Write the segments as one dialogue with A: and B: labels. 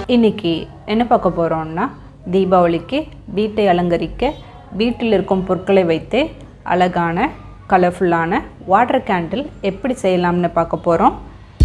A: இன்னைக்கு என்ன பார்க்க போகிறோம்னா தீபாவளிக்கு வீட்டை அலங்கரிக்க வீட்டில் இருக்கும் பொருட்களை வைத்து அழகான கலர்ஃபுல்லான வாட்டர் கேண்டில் எப்படி செய்யலாம்னு பார்க்க போகிறோம்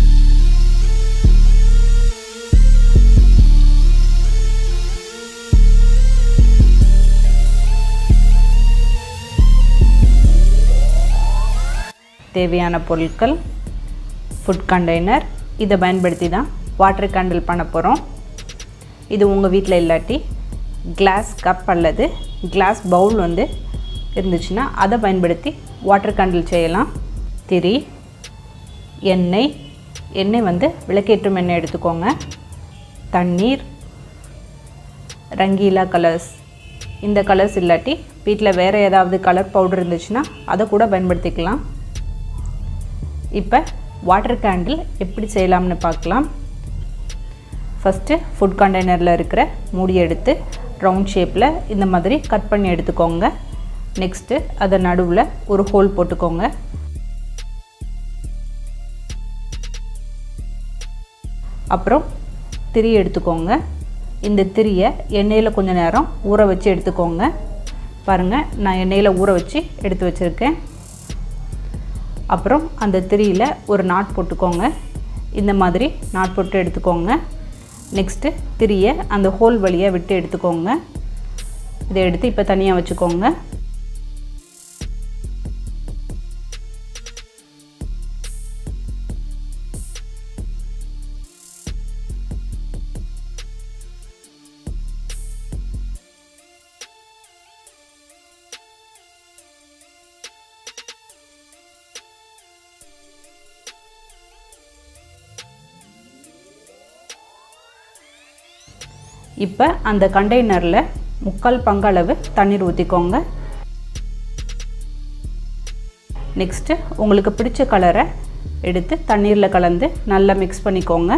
A: தேவையான பொருட்கள் ஃபுட் கண்டெய்னர் இதை பயன்படுத்தி தான் வாட்டர் கேண்டில் பண்ண போகிறோம் இது உங்கள் வீட்டில் இல்லாட்டி கிளாஸ் கப் அல்லது கிளாஸ் பவுல் வந்து இருந்துச்சுன்னா அதை பயன்படுத்தி வாட்டர் கேண்டில் செய்யலாம் திரி எண்ணெய் எண்ணெய் வந்து விளக்கேற்றும் எண்ணெய் எடுத்துக்கோங்க தண்ணீர் ரங்கீலா கலர்ஸ் இந்த கலர்ஸ் இல்லாட்டி வீட்டில் வேறு ஏதாவது கலர் பவுடர் இருந்துச்சுன்னா அதை கூட பயன்படுத்திக்கலாம் இப்போ வாட்டர் கேண்டில் எப்படி செய்யலாம்னு பார்க்கலாம் ஃபஸ்ட்டு ஃபுட் கண்டெய்னரில் இருக்கிற மூடி எடுத்து ரவுண்ட் ஷேப்பில் இந்த மாதிரி கட் பண்ணி எடுத்துக்கோங்க நெக்ஸ்ட்டு அதை நடுவில் ஒரு ஹோல் போட்டுக்கோங்க அப்புறம் திரி எடுத்துக்கோங்க இந்த திரியை எண்ணெயில் கொஞ்சம் நேரம் ஊற வச்சு எடுத்துக்கோங்க பாருங்கள் நான் எண்ணெயில் ஊற வச்சு எடுத்து வச்சுருக்கேன் அப்புறம் அந்த திரியில் ஒரு நாட் போட்டுக்கோங்க இந்த மாதிரி நாட் போட்டு எடுத்துக்கோங்க நெக்ஸ்ட்டு திரியை அந்த ஹோல் வழியாக விட்டு எடுத்துக்கோங்க இதை எடுத்து இப்போ தனியாக வச்சுக்கோங்க இப்போ அந்த கண்டெய்னரில் முக்கால் பங்களவு தண்ணீர் ஊற்றிக்கோங்க நெக்ஸ்ட்டு உங்களுக்கு பிடிச்ச கலரை எடுத்து தண்ணீரில் கலந்து நல்லா மிக்ஸ் பண்ணிக்கோங்க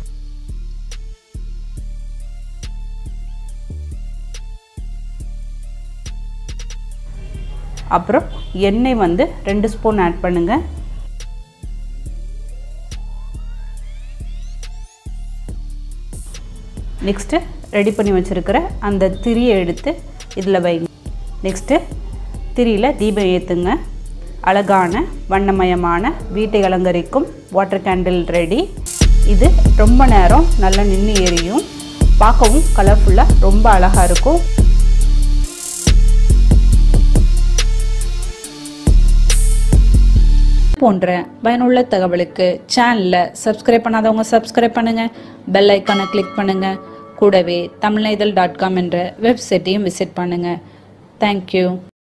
A: அப்புறம் எண்ணெய் வந்து ரெண்டு ஸ்பூன் ஆட் பண்ணுங்கள் நெக்ஸ்ட்டு ரெடி பண்ணி வச்சுருக்கிற அந்த திரியை எடுத்து இதில் வைங்க நெக்ஸ்ட்டு திரியில் தீபம் ஏற்றுங்க அழகான வண்ணமயமான வீட்டை அலங்கரிக்கும் வாட்டர் கேண்டில் ரெடி இது ரொம்ப நேரம் நல்லா நின்று எரியும் பார்க்கவும் கலர்ஃபுல்லாக ரொம்ப அழகாக இருக்கும் போன்ற பயனுள்ள தகவலுக்கு சேனலை சப்ஸ்கிரைப் பண்ணாதவங்க சப்ஸ்கிரைப் பண்ணுங்கள் பெல் ஐக்கானை கிளிக் பண்ணுங்கள் கூடவே தமிழ்நைதல் டாட் காம் என்ற வெப்சைட்டையும் விசிட் பண்ணுங்கள் தேங்க்யூ